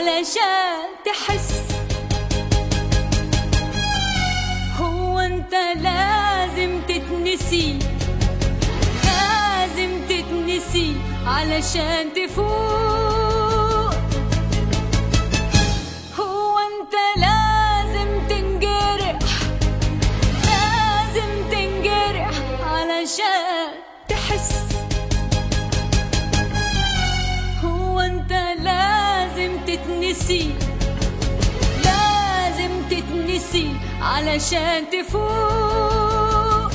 علشان تحس هو انت لازم تتنسي لازم تتنسي علشان تفوق هو انت لازم تنجرح لازم تنجرح علشان تحس هو انت لازم تتنسي لازم تتنسي علشان تفوق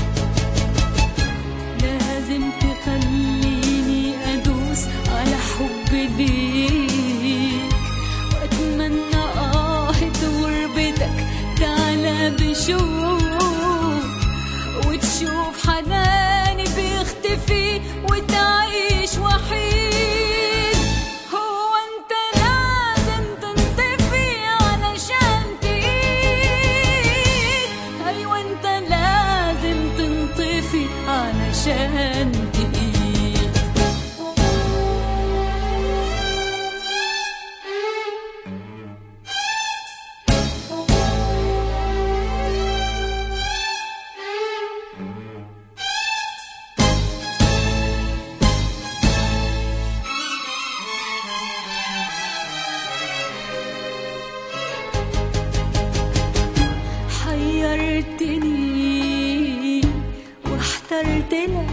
لازم تخليني ادوس على حب ليك واتمنى اه تغربتك تعالى بشوق وتشوف حناني بيختفي وتعيش وحيد هو انت لازم تنطفي علشان تقيد ايوه انت لازم تنطفي علشان تقيد حيرتني واحترت لك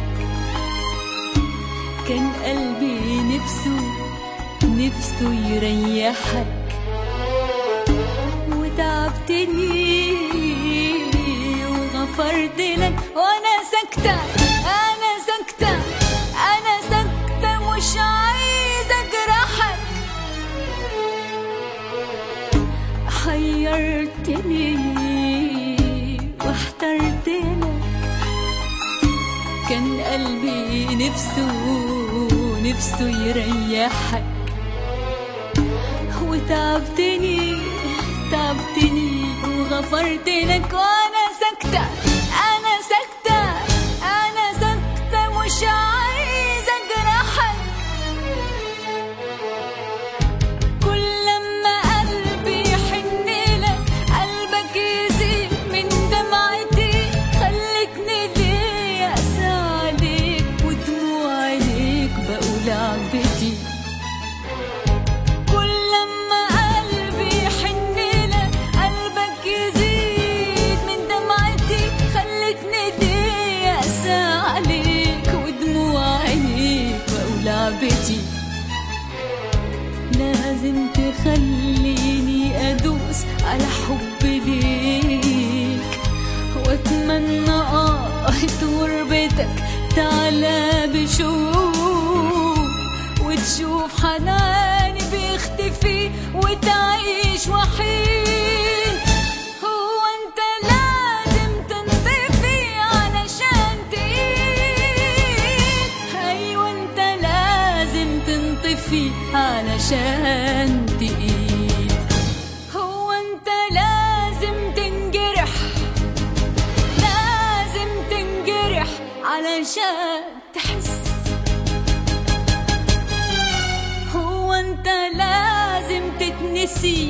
كان قلبي نفسه نفسه يريحك وتعبتني وغفرت لك وانا ساكتة انا ساكتة انا ساكتة مش عايزة اجرحك حيرتني واحترت لك كان قلبي نفسه نفسه يريحك وتعبتني تعبتني وغفرت لك وانا ساكتة انا ساكتة انا ساكتة مش عايزة اجرحك كل لما قلبي يحن لك قلبك يزيد من دمعتي خلتني ليه أقسى عليك ودموع عينيك بقول عبتي كل لما قلبي يحن لك قلبك يزيد من دمعتي خلتني ليه أقسى عليك ودموع عينيك بقول عبتي لازم تخليني ادوس على حب ليك واتمنى اه تغربتك تعالى بشوق وتشوف حناني بيختفي وتعيش وحيد هو انت لازم تنطفي علشان تقيد ايوه انت لازم تنطفي علشان تقيد هو انت لازم تنجرح لازم تنجرح علشان تحس هو انت لازم تتنسي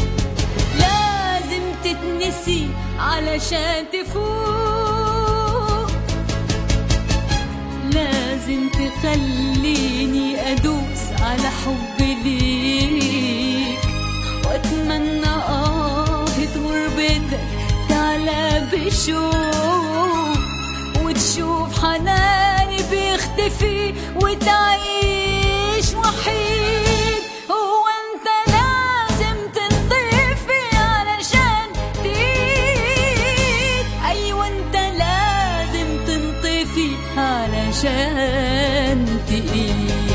لازم تتنسي علشان تفوق لازم تخليني ادوس على حب ليك واتمنى اه غربتك تعالى بشوق وتشوف حناني بيختفي وتعيش وحيد هو انت لازم تنطفي علشان تقيد ايوه انت لازم تنطفي علشان تقيد